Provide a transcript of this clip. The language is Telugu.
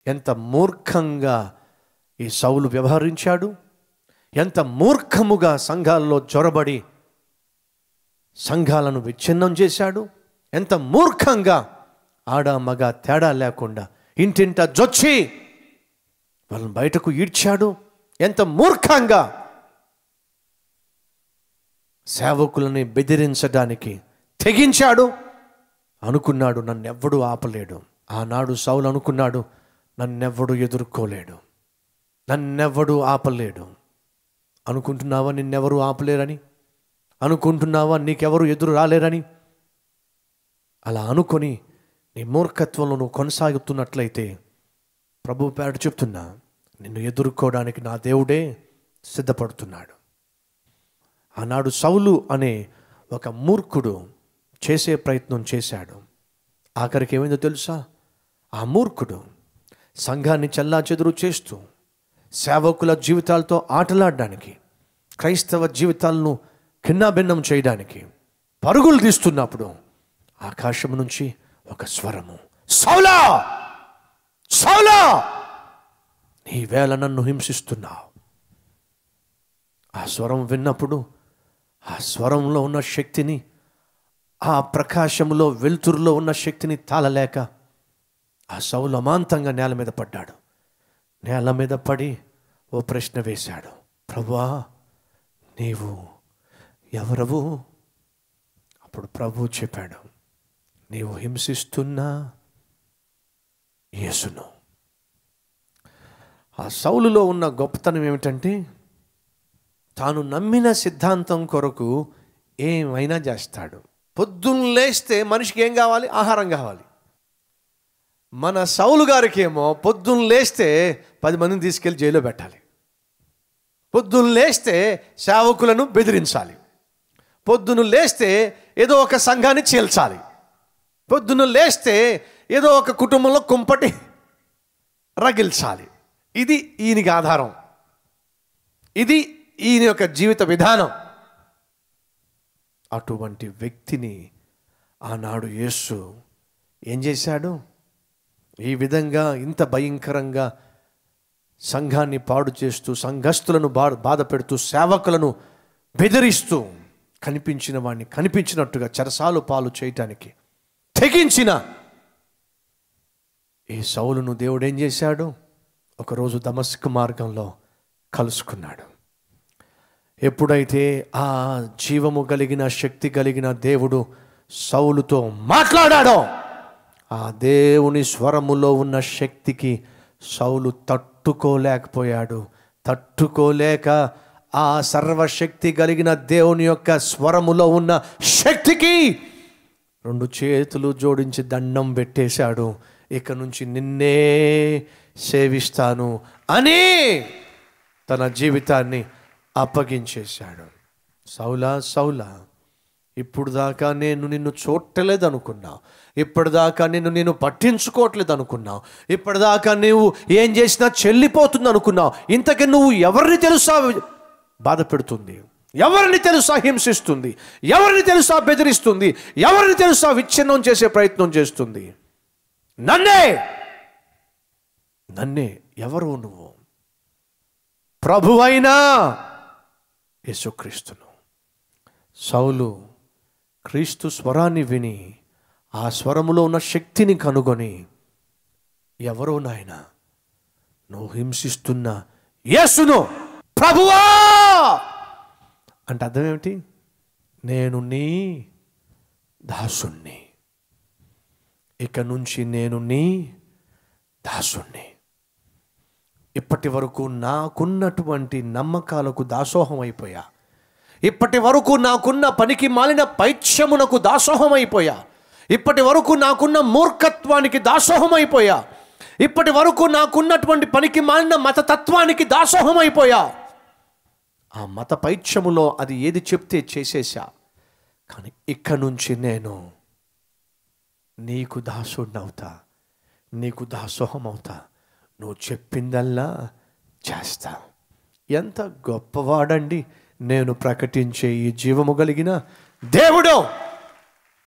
ఎంత మూర్ఖంగా ఈ సౌలు వ్యవహరించాడు ఎంత మూర్ఖముగా సంఘాల్లో చొరబడి సంఘాలను విచ్ఛిన్నం చేశాడు ఎంత మూర్ఖంగా ఆడ మగ తేడా లేకుండా ఇంటింట జొచ్చి వాళ్ళని బయటకు ఈడ్చాడు ఎంత మూర్ఖంగా సేవకులని బెదిరించడానికి తెగించాడు అనుకున్నాడు నన్నెవ్వడు ఆపలేడు ఆనాడు సౌలు అనుకున్నాడు నన్నెవ్వడు ఎదుర్కోలేడు నన్నెవ్వడు ఆపలేడు అనుకుంటున్నావా నిన్నెవరు ఆపలేరని అనుకుంటున్నావా నీకెవరు ఎదురు రాలేరని అలా అనుకొని నీ మూర్ఖత్వంలో నువ్వు కొనసాగుతున్నట్లయితే ప్రభు పేరు చెప్తున్నా నిన్ను ఎదుర్కోవడానికి నా దేవుడే సిద్ధపడుతున్నాడు ఆనాడు సౌలు అనే ఒక మూర్ఖుడు చేసే ప్రయత్నం చేశాడు ఆఖరికి ఏమైందో తెలుసా ఆ మూర్ఖుడు సంఘాన్ని చెల్లాచెదురు చేస్తూ సేవకుల జీవితాలతో ఆటలాడడానికి క్రైస్తవ జీవితాలను భిన్నాభిన్నం చేయడానికి పరుగులు తీస్తున్నప్పుడు ఆకాశం నుంచి ఒక స్వరము సౌలా సౌలా నీ వేళ నన్ను హింసిస్తున్నావు ఆ స్వరం విన్నప్పుడు ఆ స్వరంలో ఉన్న శక్తిని ఆ ప్రకాశంలో వెలుతురులో ఉన్న శక్తిని తాళలేక ఆ సౌలు అమాంతంగా నేల మీద పడ్డాడు నేల మీద పడి ఓ ప్రశ్న వేశాడు ప్రభువా నీవు ఎవరవు అప్పుడు ప్రభు చెప్పాడు నీవు హింసిస్తున్నా యేసును ఆ సౌలులో ఉన్న గొప్పతనం ఏమిటంటే తాను నమ్మిన సిద్ధాంతం కొరకు ఏమైనా చేస్తాడు పొద్దున్న లేస్తే మనిషికి ఏం కావాలి ఆహారం కావాలి మన సౌలు గారికి ఏమో పొద్దున్న లేస్తే పది మందిని తీసుకెళ్ళి జైల్లో పెట్టాలి పొద్దున్న లేస్తే సేవకులను బెదిరించాలి పొద్దున లేస్తే ఏదో ఒక సంఘాన్ని చీల్చాలి పొద్దున లేస్తే ఏదో ఒక కుటుంబంలో కుంపటి రగిల్చాలి ఇది ఈయనకి ఆధారం ఇది ఈయన యొక్క జీవిత విధానం అటువంటి వ్యక్తిని ఆనాడు యేసు ఏం చేశాడు ఈ విధంగా ఇంత భయంకరంగా సంఘాన్ని పాడు చేస్తూ సంఘస్థులను బా బాధ పెడుతూ సేవకులను బెదిరిస్తూ కనిపించిన వాడిని కనిపించినట్టుగా చెరసాలు పాలు చేయటానికి తెగించిన ఈ సౌలును దేవుడు ఏం చేశాడు ఒకరోజు దమస్క్ మార్గంలో కలుసుకున్నాడు ఎప్పుడైతే ఆ జీవము కలిగిన శక్తి కలిగిన దేవుడు సౌలుతో మాట్లాడాడో ఆ దేవుని స్వరములో ఉన్న శక్తికి సౌలు తట్టుకోలేకపోయాడు తట్టుకోలేక ఆ సర్వశక్తి కలిగిన దేవుని యొక్క స్వరములో ఉన్న శక్తికి రెండు చేతులు జోడించి దండం పెట్టేశాడు ఇక నుంచి నిన్నే సేవిస్తాను అని తన జీవితాన్ని అప్పగించేశాడు సౌలా సౌలా ఇప్పుడు దాకా నేను నిన్ను చూడలేదు అనుకున్నావు ఇప్పటిదాకా నిన్ను నేను పట్టించుకోవట్లేదు అనుకున్నావు ఇప్పటిదాకా నువ్వు ఏం చేసినా చెల్లిపోతుంది అనుకున్నావు ఇంతకీ నువ్వు ఎవరిని తెలుసా బాధ పెడుతుంది ఎవరిని తెలుసా హింసిస్తుంది ఎవరిని తెలుసా బెదిరిస్తుంది ఎవరిని తెలుసా విచ్ఛిన్నం చేసే ప్రయత్నం చేస్తుంది నన్నే నన్నే ఎవరు నువ్వు ప్రభువైనా యేసుక్రీస్తును సౌలు క్రీస్తు స్వరాన్ని విని ఆ స్వరములో ఉన్న శక్తిని కనుగొని ఎవరో నాయన నువ్వు హింసిస్తున్న యేసును ప్రభువా అంటే అర్థం ఏమిటి నేను నీ దాసుణ్ణి ఇక నుంచి నేను నీ దాసుణ్ణి ఇప్పటి వరకు నాకున్నటువంటి నమ్మకాలకు దాసోహం అయిపోయా ఇప్పటి వరకు నాకున్న పనికి మాలిన పైత్యమునకు దాసోహం అయిపోయా ఇప్పటి వరకు నాకున్న మూర్ఖత్వానికి దాసోహం అయిపోయా ఇప్పటి వరకు నాకున్నటువంటి పనికి మాలిన మతతత్వానికి దాసోహం అయిపోయా ఆ మత పైత్యములో అది ఏది చెప్తే చేసేసా కానీ ఇక్క నుంచి నేను నీకు దాసుడినవుతా నీకు దాసోహం అవుతా నువ్వు చెప్పిందల్లా చేస్తా ఎంత గొప్పవాడండి నేను ప్రకటించే ఈ జీవము కలిగిన దేవుడు